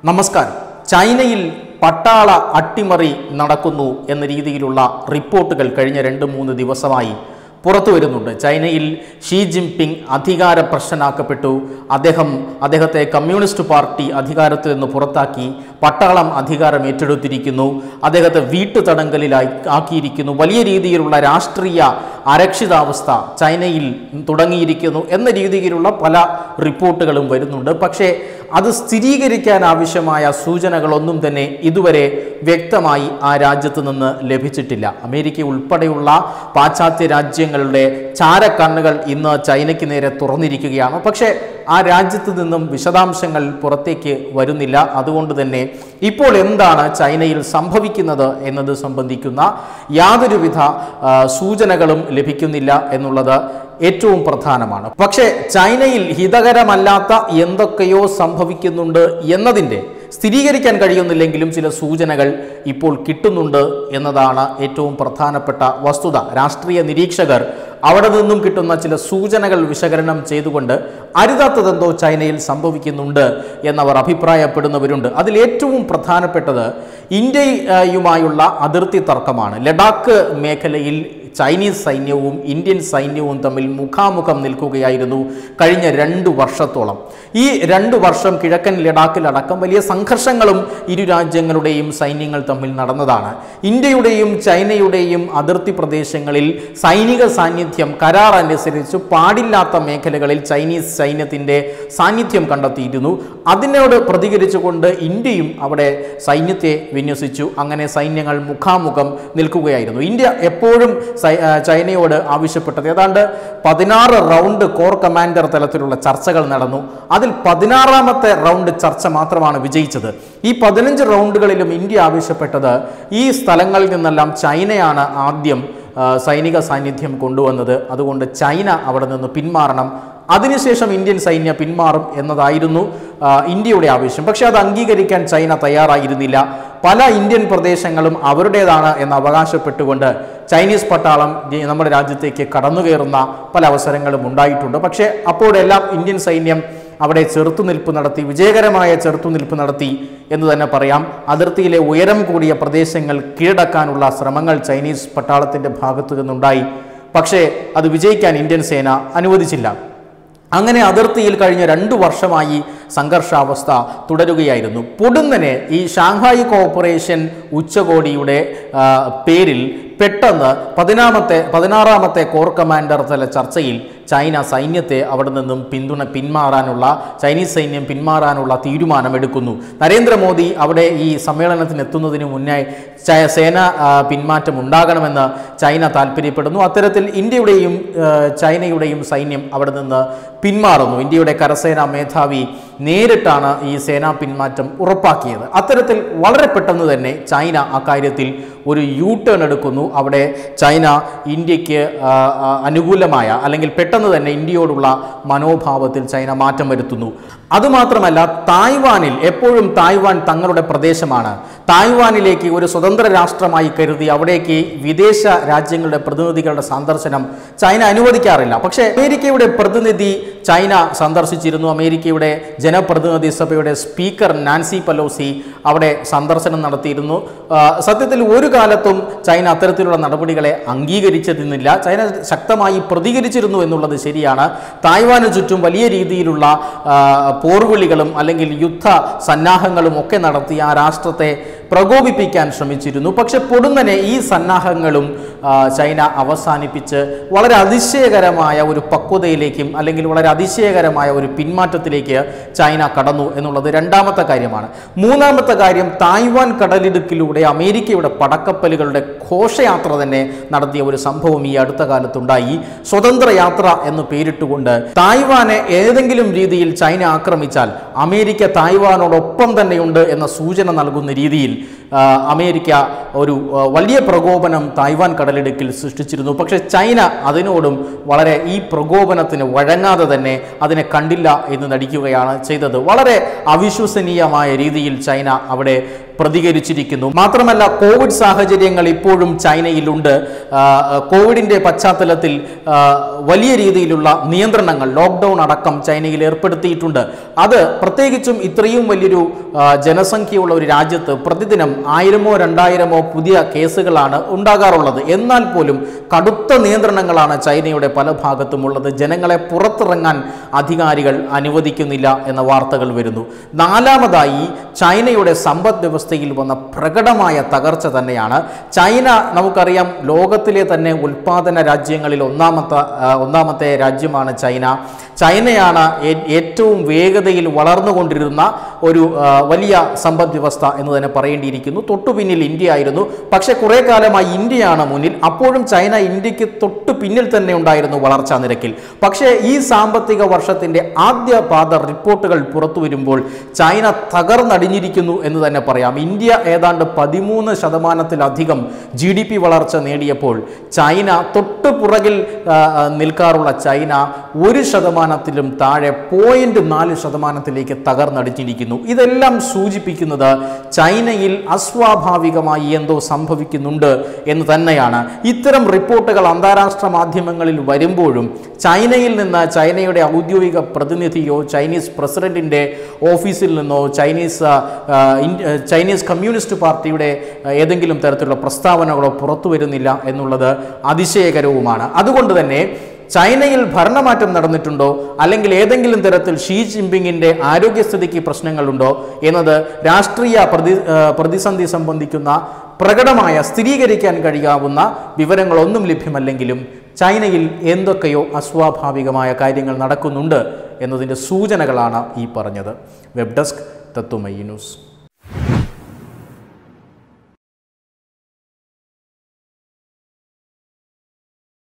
നമസ്കാരം ചൈനയിൽ പട്ടാള അട്ടിമറി നടക്കുന്നു എന്ന രീതിയിലുള്ള റിപ്പോർട്ടുകൾ കഴിഞ്ഞ രണ്ട് മൂന്ന് ദിവസമായി പുറത്തു വരുന്നുണ്ട് ചൈനയിൽ ഷീ ജിൻപിങ് അധികാര പ്രശ്നനാക്കപ്പെട്ടു അദ്ദേഹം അദ്ദേഹത്തെ കമ്മ്യൂണിസ്റ്റ് പാർട്ടി അധികാരത്തിൽ നിന്ന് പുറത്താക്കി പട്ടാളം അധികാരം ഏറ്റെടുത്തിരിക്കുന്നു അദ്ദേഹത്തെ വീട്ടുതടങ്കലിലായി ആക്കിയിരിക്കുന്നു വലിയ രീതിയിലുള്ള രാഷ്ട്രീയ അരക്ഷിതാവസ്ഥ ചൈനയിൽ തുടങ്ങിയിരിക്കുന്നു എന്ന രീതിയിലുള്ള പല റിപ്പോർട്ടുകളും വരുന്നുണ്ട് പക്ഷേ അത് സ്ഥിരീകരിക്കാൻ ആവശ്യമായ സൂചനകളൊന്നും തന്നെ ഇതുവരെ വ്യക്തമായി ആ രാജ്യത്ത് നിന്ന് ലഭിച്ചിട്ടില്ല അമേരിക്ക ഉൾപ്പെടെയുള്ള പാശ്ചാത്യ രാജ്യങ്ങളുടെ ചാരക്കണ്ണുകൾ ഇന്ന് ചൈനയ്ക്ക് നേരെ തുറന്നിരിക്കുകയാണ് പക്ഷേ ആ രാജ്യത്ത് നിന്നും വിശദാംശങ്ങൾ പുറത്തേക്ക് വരുന്നില്ല അതുകൊണ്ട് തന്നെ ഇപ്പോൾ എന്താണ് ചൈനയിൽ സംഭവിക്കുന്നത് എന്നത് സംബന്ധിക്കുന്ന യാതൊരുവിധ ആ, സൂചനകളും ലഭിക്കുന്നില്ല എന്നുള്ളത് ഏറ്റവും പ്രധാനമാണ് പക്ഷേ ചൈനയിൽ ഹിതകരമല്ലാത്ത എന്തൊക്കെയോ സംഭവിക്കുന്നുണ്ട് എന്നതിൻ്റെ സ്ഥിരീകരിക്കാൻ കഴിയുന്നില്ലെങ്കിലും ചില സൂചനകൾ ഇപ്പോൾ കിട്ടുന്നുണ്ട് എന്നതാണ് ഏറ്റവും പ്രധാനപ്പെട്ട വസ്തുത രാഷ്ട്രീയ നിരീക്ഷകർ അവിടെ നിന്നും കിട്ടുന്ന ചില സൂചനകൾ വിശകലനം ചെയ്തുകൊണ്ട് അരുതാത്തതെന്തോ ചൈനയിൽ സംഭവിക്കുന്നുണ്ട് എന്നവർ അഭിപ്രായപ്പെടുന്നവരുണ്ട് അതിൽ ഏറ്റവും പ്രധാനപ്പെട്ടത് ഇന്ത്യയുമായുള്ള അതിർത്തി തർക്കമാണ് ലഡാക്ക് മേഖലയിൽ ചൈനീസ് സൈന്യവും ഇന്ത്യൻ സൈന്യവും തമ്മിൽ മുഖാമുഖം നിൽക്കുകയായിരുന്നു കഴിഞ്ഞ രണ്ട് വർഷത്തോളം ഈ രണ്ട് വർഷം കിഴക്കൻ ലഡാക്കിലടക്കം വലിയ സംഘർഷങ്ങളും ഇരു രാജ്യങ്ങളുടെയും സൈന്യങ്ങൾ തമ്മിൽ നടന്നതാണ് ഇന്ത്യയുടെയും ചൈനയുടെയും അതിർത്തി പ്രദേശങ്ങളിൽ സൈനിക സാന്നിധ്യം കരാർ അനുസരിച്ച് പാടില്ലാത്ത മേഖലകളിൽ ചൈനീസ് സൈന്യത്തിൻ്റെ സാന്നിധ്യം കണ്ടെത്തിയിരുന്നു അതിനോട് പ്രതികരിച്ചുകൊണ്ട് ഇന്ത്യയും അവിടെ സൈന്യത്തെ വിന്യസിച്ചു അങ്ങനെ സൈന്യങ്ങൾ മുഖാമുഖം നിൽക്കുകയായിരുന്നു ഇന്ത്യ എപ്പോഴും സൈ- ആ, ചൈനയോട് ആവശ്യപ്പെട്ടത് ഏതാണ്ട് പതിനാറ് റൗണ്ട് കോർ കമാൻഡർ തലത്തിലുള്ള ചർച്ചകൾ നടന്നു അതിൽ പതിനാറാമത്തെ റൗണ്ട് ചർച്ച മാത്രമാണ് വിജയിച്ചത് ഈ പതിനഞ്ച് റൗണ്ടുകളിലും ഇന്ത്യ ആവശ്യപ്പെട്ടത് ഈ സ്ഥലങ്ങളിൽ നിന്നെല്ലാം ചൈനയാണ് ആദ്യം ആ, സൈനിക സാന്നിധ്യം കൊണ്ടുവന്നത് അതുകൊണ്ട് ചൈന അവിടെ നിന്ന് പിന്മാറണം അതിനുശേഷം ഇന്ത്യൻ സൈന്യം പിന്മാറും എന്നതായിരുന്നു ആ, ഇന്ത്യയുടെ ആവശ്യം പക്ഷേ അത് അംഗീകരിക്കാൻ ചൈന തയ്യാറായിരുന്നില്ല പല ഇന്ത്യൻ പ്രദേശങ്ങളും അവരുടേതാണ് എന്ന് അവകാശപ്പെട്ടുകൊണ്ട് ചൈനീസ് പട്ടാളം ഈ നമ്മുടെ രാജ്യത്തേക്ക് കടന്നു കയറുന്ന പല അവസരങ്ങളും ഉണ്ടായിട്ടുണ്ട് പക്ഷേ അപ്പോഴെല്ലാം ഇന്ത്യൻ സൈന്യം അവിടെ ചെറുത്തുനിൽപ്പ് നടത്തി വിജയകരമായ ചെറുത്തുനിൽപ്പ് നടത്തി എന്ന് തന്നെ പറയാം അതിർത്തിയിലെ ഉയരം കൂടിയ പ്രദേശങ്ങൾ കീഴടക്കാനുള്ള ശ്രമങ്ങൾ ചൈനീസ് പട്ടാളത്തിൻ്റെ ഭാഗത്തു നിന്നുണ്ടായി പക്ഷേ അത് വിജയിക്കാൻ ഇന്ത്യൻ സേന അനുവദിച്ചില്ല അങ്ങനെ അതിർത്തിയിൽ കഴിഞ്ഞ രണ്ടു വർഷമായി സംഘർഷാവസ്ഥ തുടരുകയായിരുന്നു പൊടുന്നനെ ഈ ഷാങ്ഹായി കോർപ്പറേഷൻ ഉച്ചകോടിയുടെ ആ, പേരിൽ പെട്ടെന്ന് പതിനാമത്തെ പതിനാറാമത്തെ കോർ കമാൻഡർ തല ചർച്ചയിൽ ചൈന സൈന്യത്തെ അവിടെ നിന്നും പിന്തുണ പിന്മാറാനുള്ള ചൈനീസ് സൈന്യം പിന്മാറാനുള്ള തീരുമാനമെടുക്കുന്നു നരേന്ദ്രമോദി അവിടെ ഈ സമ്മേളനത്തിന് എത്തുന്നതിന് മുന്നേ ച- സേന ആ, പിന്മാറ്റം ഉണ്ടാകണമെന്ന് ചൈന താല്പര്യപ്പെടുന്നു അത്തരത്തിൽ ഇന്ത്യയുടെയും ആ, ചൈനയുടെയും സൈന്യം അവിടെ നിന്ന് പിന്മാറുന്നു ഇന്ത്യയുടെ കരസേനാ മേധാവി നേരിട്ടാണ് ഈ സേനാ പിന്മാറ്റം ഉറപ്പാക്കിയത് അത്തരത്തിൽ വളരെ പെട്ടെന്ന് തന്നെ ചൈന അക്കാര്യത്തിൽ ഒരു യൂ ടേൺ എടുക്കുന്നു അവിടെ ചൈന ഇന്ത്യക്ക് ആ, ആ, അനുകൂലമായ അല്ലെങ്കിൽ പെട്ടെന്ന് തന്നെ ഇന്ത്യയോടുള്ള മനോഭാവത്തിൽ ചൈന മാറ്റം വരുത്തുന്നു അതുമാത്രമല്ല തായ്വാനിൽ എപ്പോഴും തായ്വാൻ തങ്ങളുടെ പ്രദേശമാണ് തായ്വാനിലേക്ക് ഒരു സ്വതന്ത്ര രാഷ്ട്രമായി കരുതി അവിടേക്ക് വിദേശ രാജ്യങ്ങളുടെ പ്രതിനിധികളുടെ സന്ദർശനം ചൈന അനുവദിക്കാറില്ല പക്ഷേ അമേരിക്കയുടെ പ്രതിനിധി ചൈന സന്ദർശിച്ചിരുന്നു അമേരിക്കയുടെ ജനപ്രതിനിധി സഭയുടെ സ്പീക്കർ നാൻസി പലോസി അവിടെ സന്ദർശനം നടത്തിയിരുന്നു ആ, സത്യത്തിൽ ഒരു കാലത്തും ചൈന അത്തരത്തിലുള്ള നടപടികളെ അംഗീകരിച്ചിരുന്നില്ല ചൈന ശക്തമായി പ്രതികരിച്ചിരുന്നു എന്നുള്ളത് ശരിയാണ് തായ്വാന് ചുറ്റും വലിയ രീതിയിലുള്ള ആ, പോർവിളികളും അല്ലെങ്കിൽ യുദ്ധ സന്നാഹങ്ങളും ഒക്കെ നടത്തി ആ രാഷ്ട്രത്തെ പ്രകോപിപ്പിക്കാൻ ശ്രമിച്ചിരുന്നു പക്ഷെ പൊടുന്നനെ ഈ സന്നാഹങ്ങളും ആ, ചൈന അവസാനിപ്പിച്ച് വളരെ അതിശയകരമായ ഒരു പക്വതയിലേക്കും അല്ലെങ്കിൽ വളരെ അതിശയകരമായ ഒരു പിന്മാറ്റത്തിലേക്ക് ചൈന കടന്നു എന്നുള്ളത് രണ്ടാമത്തെ കാര്യമാണ് മൂന്നാമത്തെ കാര്യം തായ്വാൻ കടലിടുക്കിലൂടെ അമേരിക്കയുടെ പടക്കപ്പലുകളുടെ ഘോഷയാത്ര തന്നെ നടത്തിയ ഒരു സംഭവം ഈ അടുത്ത കാലത്തുണ്ടായി സ്വതന്ത്ര യാത്ര എന്ന് പേരിട്ടുകൊണ്ട് തായ്വാനെ ഏതെങ്കിലും രീതിയിൽ ചൈന ആക്രമിച്ചാൽ അമേരിക്ക തായ്വാനോടൊപ്പം തന്നെയുണ്ട് എന്ന സൂചന നൽകുന്ന രീതിയിൽ ആ, അമേരിക്ക ഒരു ആ, വലിയ പ്രകോപനം തായ്വാൻ കടലിടുക്കിൽ സൃഷ്ടിച്ചിരുന്നു പക്ഷേ ചൈന അതിനോടും വളരെ ഈ പ്രകോപനത്തിന് വഴങ്ങാതെ തന്നെ അതിനെ കണ്ടില്ല എന്ന് നടിക്കുകയാണ് ചെയ്തത് വളരെ അവിശ്വസനീയമായ രീതിയിൽ ചൈന അവിടെ പ്രതികരിച്ചിരിക്കുന്നു മാത്രമല്ല കോവിഡ് സാഹചര്യങ്ങൾ ഇപ്പോഴും ചൈനയിലുണ്ട് ആ, കോവിഡിൻ്റെ പശ്ചാത്തലത്തിൽ ആ, വലിയ രീതിയിലുള്ള നിയന്ത്രണങ്ങൾ ലോക്ക്ഡൗൺ അടക്കം ചൈനയിൽ ഏർപ്പെടുത്തിയിട്ടുണ്ട് അത് പ്രത്യേകിച്ചും ഇത്രയും വലിയൊരു ആ, ജനസംഖ്യയുള്ള ഒരു രാജ്യത്ത് പ്രതിദിനം ആയിരമോ രണ്ടായിരമോ പുതിയ കേസുകളാണ് ഉണ്ടാകാറുള്ളത് എന്നാൽ പോലും കടുത്ത നിയന്ത്രണങ്ങളാണ് ചൈനയുടെ പല ഭാഗത്തുമുള്ളത് ജനങ്ങളെ പുറത്തിറങ്ങാൻ അധികാരികൾ അനുവദിക്കുന്നില്ല എന്ന വാർത്തകൾ വരുന്നു നാലാമതായി ചൈനയുടെ സമ്പദ് വ്യവസ്ഥയിൽ വന്ന പ്രകടമായ തകർച്ച തന്നെയാണ് ചൈന നമുക്കറിയാം ലോകത്തിലെ തന്നെ ഉൽപാദന രാജ്യങ്ങളിൽ ഒന്നാമത്തെ ആ, ഒന്നാമത്തെ രാജ്യമാണ് ചൈന ചൈനയാണ് ഏ- ഏറ്റവും വേഗതയിൽ വളർന്നുകൊണ്ടിരുന്ന ഒരു ആ, വലിയ സമ്പദ് വ്യവസ്ഥ എന്ന് തന്നെ പറയേണ്ടിയിരിക്കുന്നു തൊട്ടു പിന്നിൽ ഇന്ത്യ ആയിരുന്നു പക്ഷേ കുറേ കാലമായി ഇന്ത്യയാണ് മുന്നിൽ അപ്പോഴും ചൈന ഇന്ത്യക്ക് തൊട്ടു പിന്നിൽ തന്നെ ഉണ്ടായിരുന്നു വളർച്ചാ നിരക്കിൽ പക്ഷേ ഈ സാമ്പത്തിക വർഷത്തിന്റെ ആദ്യ പാദ റിപ്പോർട്ടുകൾ പുറത്തു വരുമ്പോൾ ചൈന തകർന്നടിഞ്ഞിരിക്കുന്നു എന്ന് തന്നെ പറയാം ഇന്ത്യ ഏതാണ്ട് പതിമൂന്ന് ശതമാനത്തിലധികം ജി ഡി പി വളർച്ച നേടിയപ്പോൾ ചൈന തൊട്ടു പുറകിൽ ആ, ആ, നിൽക്കാറുള്ള ചൈന ഒരു ശതമാനത്തിലും താഴെ പോയിന്റ് നാല് ശതമാനത്തിലേക്ക് തകർന്നടിഞ്ഞിരിക്കുന്നു ഇതെല്ലാം സൂചിപ്പിക്കുന്നത് ചൈനയിൽ അസ്വാഭാവികമായി എന്തോ സംഭവിക്കുന്നുണ്ട് എന്ന് തന്നെയാണ് ഇത്തരം റിപ്പോർട്ടുകൾ അന്താരാഷ്ട്ര മാധ്യമങ്ങളിൽ വരുമ്പോഴും ചൈനയിൽ നിന്ന് ചൈനയുടെ ഔദ്യോഗിക പ്രതിനിധിയോ ചൈനീസ് പ്രസിഡന്റിന്റെ ഓഫീസിൽ നിന്നോ ചൈനീസ് ആ, ആ, ഇൻ- ആ, ചൈനീസ് കമ്മ്യൂണിസ്റ്റ് പാർട്ടിയുടെ ആ, ഏതെങ്കിലും തരത്തിലുള്ള പ്രസ്താവനകളോ പുറത്തു വരുന്നില്ല എന്നുള്ളത് അതിശയകരവുമാണ് അതുകൊണ്ട് തന്നെ ചൈനയിൽ ഭരണമാറ്റം നടന്നിട്ടുണ്ടോ അല്ലെങ്കിൽ ഏതെങ്കിലും തരത്തിൽ ഷീ ജിൻപിങ്ങിന്റെ ആരോഗ്യസ്ഥിതിക്ക് പ്രശ്നങ്ങളുണ്ടോ എന്നത് രാഷ്ട്രീയ പ്രതി ആ, പ്രതിസന്ധി സംബന്ധിക്കുന്ന പ്രകടമായ സ്ഥിരീകരിക്കാൻ കഴിയാവുന്ന വിവരങ്ങളൊന്നും ലഭ്യമല്ലെങ്കിലും ചൈനയിൽ എന്തൊക്കെയോ അസ്വാഭാവികമായ കാര്യങ്ങൾ നടക്കുന്നുണ്ട് എന്നതിൻ്റെ സൂചനകളാണ് ഈ പറഞ്ഞത് വെബ് ഡെസ്ക് തത്വമയി ന്യൂസ്